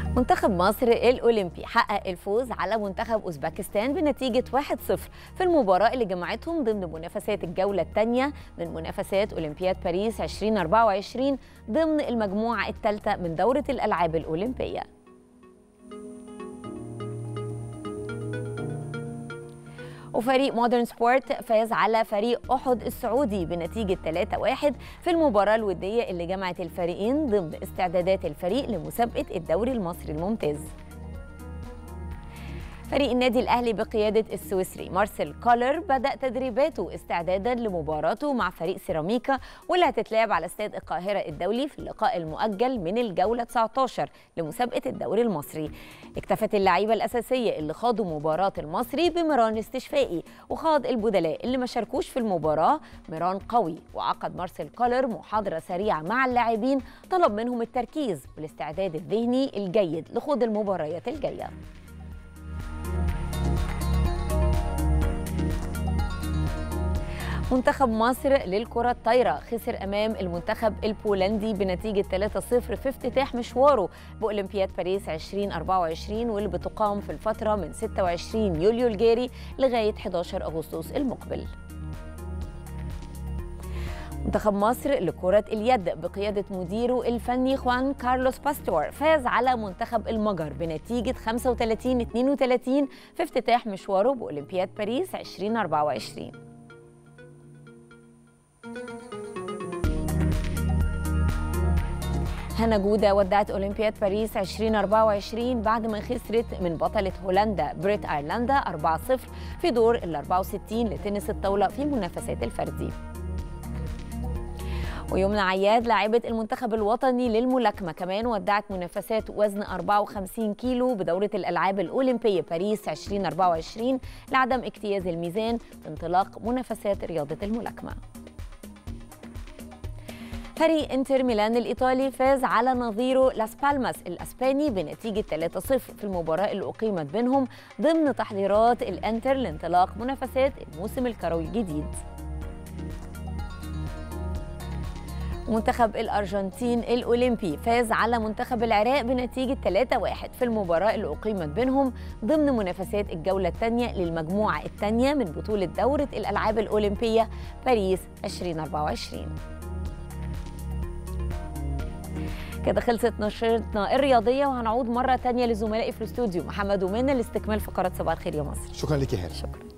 منتخب مصر الأولمبي حقق الفوز على منتخب أوزبكستان بنتيجة 1-0 في المباراة اللي جمعتهم ضمن منافسات الجولة الثانية من منافسات أولمبياد باريس 2024 ضمن المجموعة الثالثة من دورة الألعاب الأولمبية وفريق مودرن سبورت فاز على فريق أحد السعودي بنتيجة 3-1 في المباراة الودية اللي جمعت الفريقين ضمن استعدادات الفريق لمسابقة الدوري المصري الممتاز فريق النادي الأهلي بقيادة السويسري مارسيل كولر بدأ تدريباته استعدادا لمباراته مع فريق سيراميكا واللي هتتلعب على استاد القاهرة الدولي في اللقاء المؤجل من الجولة 19 لمسابقة الدوري المصري اكتفت اللعيبة الأساسية اللي خاضوا مباراة المصري بمران استشفائي وخاض البدلاء اللي ما شاركوش في المباراة مران قوي وعقد مارسيل كولر محاضرة سريعة مع اللاعبين طلب منهم التركيز والاستعداد الذهني الجيد لخوض المباريات الجايه منتخب مصر للكرة الطايرة خسر أمام المنتخب البولندي بنتيجة 3-0 في افتتاح مشواره بأولمبياد باريس 2024 واللي بتقام في الفترة من 26 يوليو الجاري لغاية 11 أغسطس المقبل منتخب مصر لكرة اليد بقيادة مديره الفني خوان كارلوس باستور فاز على منتخب المجر بنتيجة 35-32 في افتتاح مشواره بأولمبياد باريس 2024 هنا جودة ودعت أولمبياد باريس 2024 بعد ما خسرت من بطلة هولندا بريت أيرلندا 4-0 في دور ال 64 لتنس الطاولة في المنافسات الفردي ويمنى عياد لاعبة المنتخب الوطني للملاكمة كمان ودعت منافسات وزن 54 كيلو بدورة الألعاب الأولمبية باريس 2024 لعدم اجتياز الميزان بانطلاق منافسات رياضة الملاكمة فريق انتر ميلان الايطالي فاز على نظيره لاس بالماس الاسباني بنتيجه 3-0 في المباراه اللي اقيمت بينهم ضمن تحضيرات الانتر لانطلاق منافسات الموسم الكروي الجديد. منتخب الارجنتين الاولمبي فاز على منتخب العراق بنتيجه 3-1 في المباراه اللي اقيمت بينهم ضمن منافسات الجوله الثانيه للمجموعه الثانيه من بطوله دوره الالعاب الاولمبيه باريس 2024. كده خلصت نشرتنا الرياضيه وهنعود مره تانية لزملائي في الاستوديو محمد ومنى لاستكمال فقرات صباح الخير يا مصر شكرا لك يا هاني شكرا